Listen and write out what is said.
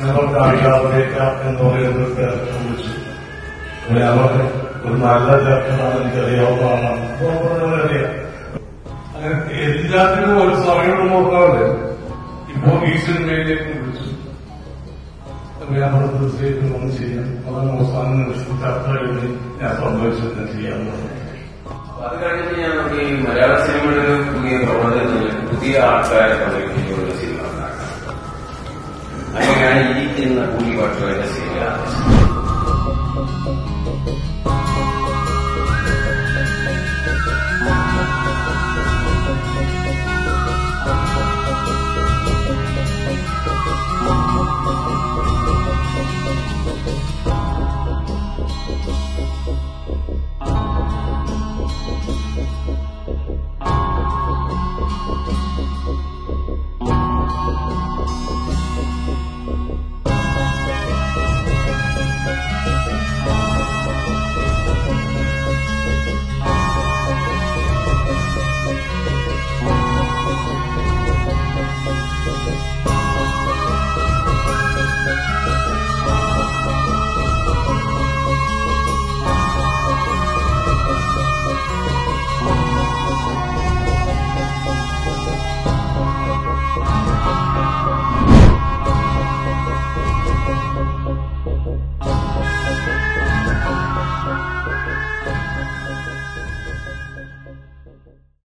ഞങ്ങൾ കാണിക്കാതേക്കാം എന്ന് പറയുന്നത് ഡയറക്ടർ വിളിച്ചു അപ്പൊ ഞാൻ പറഞ്ഞു ഒരു നല്ല ഡയറക്ടറാണ് എനിക്കറിയാവുന്നതാണ് അപ്പൊ ഞാൻ പറഞ്ഞു, അറിയാം അങ്ങനെ എല്ലാത്തിനും ഒരു സമയം നോക്കാറുണ്ട് ഇപ്പോ ഈ സിനിമയിലേക്ക് വിളിച്ചു അപ്പൊ ഞാൻ പറഞ്ഞു തീർച്ചയായിട്ടും ഒന്ന് ചെയ്യാം അതാണ് അവസാന നിമിഷം ചർച്ച കഴിഞ്ഞ് ഞാൻ സംഭവിച്ചത് ഞാൻ ചെയ്യാമെന്ന് പറഞ്ഞു അത് കഴിഞ്ഞിട്ട് ഞാൻ ഈ മലയാള സിനിമയുടെ ഒരു പുതിയ പ്രവണതയിൽ പുതിയ ആൾക്കാരെ പങ്കെടുപ്പിക്കുന്ന സിനിമ ഉണ്ടാക്കാം അങ്ങനെയാണ് ഇരിക്കുന്ന ഭൂരിപക്ഷം സിനിമ